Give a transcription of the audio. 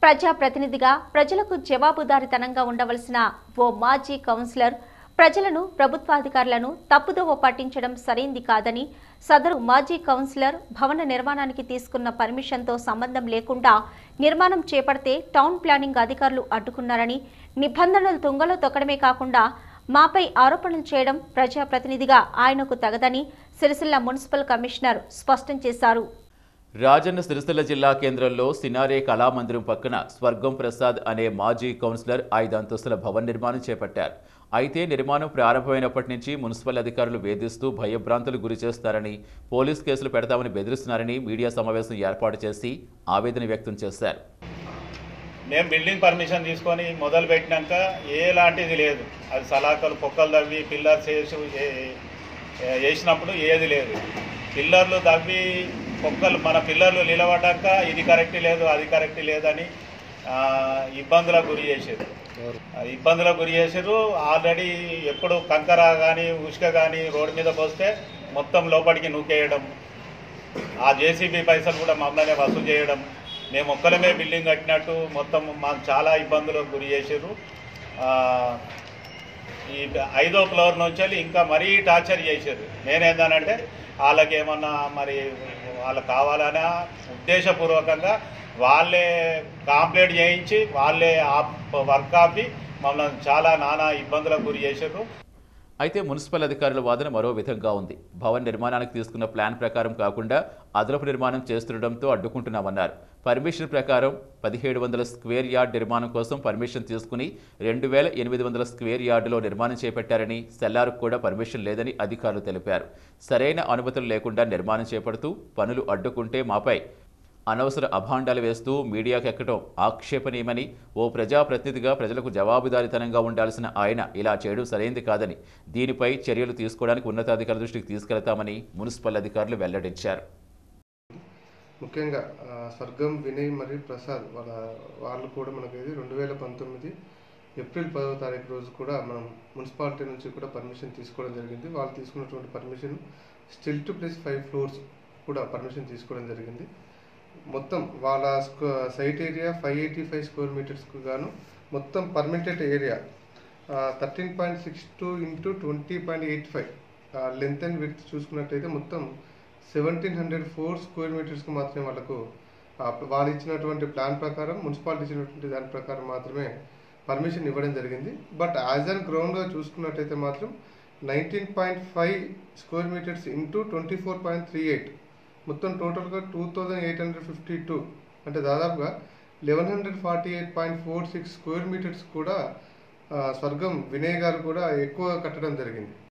ప్రజాప్రతినిధిగా ప్రజలకు జవాబుదారితనంగా ఉండవలసిన ఓ మాజీ కౌన్సిలర్ ప్రజలను ప్రభుత్వాధికారులను తప్పుదోవ పట్టించడం సరైంది కాదని సదరు మాజీ కౌన్సిలర్ భవన నిర్మాణానికి తీసుకున్న పర్మిషన్తో సంబంధం లేకుండా నిర్మాణం చేపడితే టౌన్ ప్లానింగ్ అధికారులు అడ్డుకున్నారని నిబంధనలు తుంగలో తొక్కడమే కాకుండా మాపై ఆరోపణలు చేయడం ప్రజాప్రతినిధిగా ఆయనకు తగదని సిరిసిల్ల మున్సిపల్ కమిషనర్ స్పష్టం చేశారు రాజన్న సిరిసిల్ల జిల్లా కేంద్రంలో సినారే కళామందిరం పక్కన స్వర్గం ప్రసాద్ అనే మాజీ కౌన్సిలర్ ఐదు అంతస్తుల భవన నిర్మాణం చేపట్టారు అయితే నిర్మాణం ప్రారంభమైనప్పటి నుంచి మున్సిపల్ అధికారులు వేధిస్తూ భయభ్రాంతులు గురి చేస్తారని పోలీస్ కేసులు పెడతామని బెదిరిస్తున్నారని మీడియా సమావేశం ఏర్పాటు చేసి ఆవేదన వ్యక్తం చేశారు మేము బిల్డింగ్ పర్మిషన్ తీసుకొని మొదలు పెట్టినాక ఏలాంటిది లేదు అది సలాకలు పొక్కలు తవ్వి పిల్లర్స్ వేసి ఏ- ఏ- వేసినప్పుడు ఏది లేదు పిల్లర్లు తవ్వి పొక్కలు మన పిల్లర్లు నిలబడ్డాక ఇది కరెక్ట్ లేదు అది కరెక్ట్ లేదని ఆ, ఇబ్బందులకు గురి చేసారు ఇబ్బందులకు గురి చేసారు ఆల్రెడీ ఎప్పుడు కంకర కానీ ఉష్క కానీ రోడ్డు మీద పోస్తే మొత్తం లోపలికి నూకేయడం ఆ జేసీబీ పైసలు కూడా మమ్మల్ని వసూలు చేయడం మేము ఒక్కలమే బిల్డింగ్ కట్టినట్టు మొత్తం మాకు చాలా ఇబ్బందులకు గురి చేసారు ఆ, ఈ ఐదో ఫ్లోర్ నుంచి వెళ్ళి ఇంకా మరీ టార్చర్ చేశారు నేనేందానంటే వాళ్ళకి ఏమన్నా మరి వాళ్ళకి కావాలనే ఉద్దేశపూర్వకంగా వాళ్ళే కాంప్లైంట్ చేయించి వాళ్ళే ఆప్ వర్క్ ఆపి మమ్మల్ని చాలా నానా ఇబ్బందులకు గురి చేశారు అయితే మున్సిపల్ అధికారుల వాదన మరో విధంగా ఉంది భవన్ నిర్మాణానికి తీసుకున్న ప్లాన్ ప్రకారం కాకుండా అదనపు నిర్మాణం చేస్తుండటంతో అడ్డుకుంటున్నామన్నారు పర్మిషన్ ప్రకారం పదిహేడు వందల స్క్వేర్ యార్డ్ నిర్మాణం కోసం పర్మిషన్ తీసుకుని రెండు వేల ఎనిమిది వందల స్క్వేర్ యార్డులో నిర్మాణం చేపట్టారని సెల్లార్కు కూడా పర్మిషన్ లేదని అధికారులు తెలిపారు సరైన అనుమతులు లేకుండా నిర్మాణం చేపడుతూ పనులు అడ్డుకుంటే మాపై అనవసర అభాండాలు వేస్తూ మీడియాకు ఎక్కడం ఆక్షేపణీయమని ఓ ప్రజాప్రతినిధిగా ప్రజలకు జవాబుదారీతనంగా ఉండాల్సిన ఆయన ఇలా చేయడం సరైంది కాదని దీనిపై చర్యలు తీసుకోవడానికి ఉన్నతాధికారుల దృష్టికి తీసుకెళ్తామని మున్సిపల్ అధికారులు వెల్లడించారు ముఖ్యంగా ఆ, స్వర్గం వినయ్ మరియు ప్రసాద్ వాళ్ళ వాళ్ళు కూడా మనకి ఇది రెండు వేల పంతొమ్మిది ఏప్రిల్ పదవ తారీఖు రోజు కూడా మనం మున్సిపాలిటీ నుంచి కూడా పర్మిషన్ తీసుకోవడం జరిగింది వాళ్ళు తీసుకున్నటువంటి permission stilt two plus five floors కూడా పర్మిషన్ తీసుకోవడం జరిగింది మొత్తం వాళ్ళ స్క్వ site area five eighty five square మీటర్స్కు గాను మొత్తం permitted area thirteen point six two into twenty point eight five length and width చూసుకున్నట్టయితే మొత్తం సెవెంటీన్ హండ్రెడ్ ఫోర్ స్క్వేర్ మీటర్స్కి మాత్రమే వాళ్ళకు ఆ, వాళ్ళు ఇచ్చినటువంటి ప్లాన్ ప్రకారం మున్సిపాలిటీ ఇచ్చినటువంటి దాని ప్రకారం మాత్రమే పర్మిషన్ ఇవ్వడం జరిగింది బట్ యాజ్ అన్ గ్రౌండ్గా చూసుకున్నట్టయితే మాత్రం nineteen point five square metres into twenty four point three eight మొత్తం టోటల్గా two thousand eight hundred fifty two అంటే దాదాపుగా eleven hundred forty eight point four six square metres కూడా ఆ, స్వర్గం వినయ్ గారు కూడా ఎక్కువ కట్టడం జరిగింది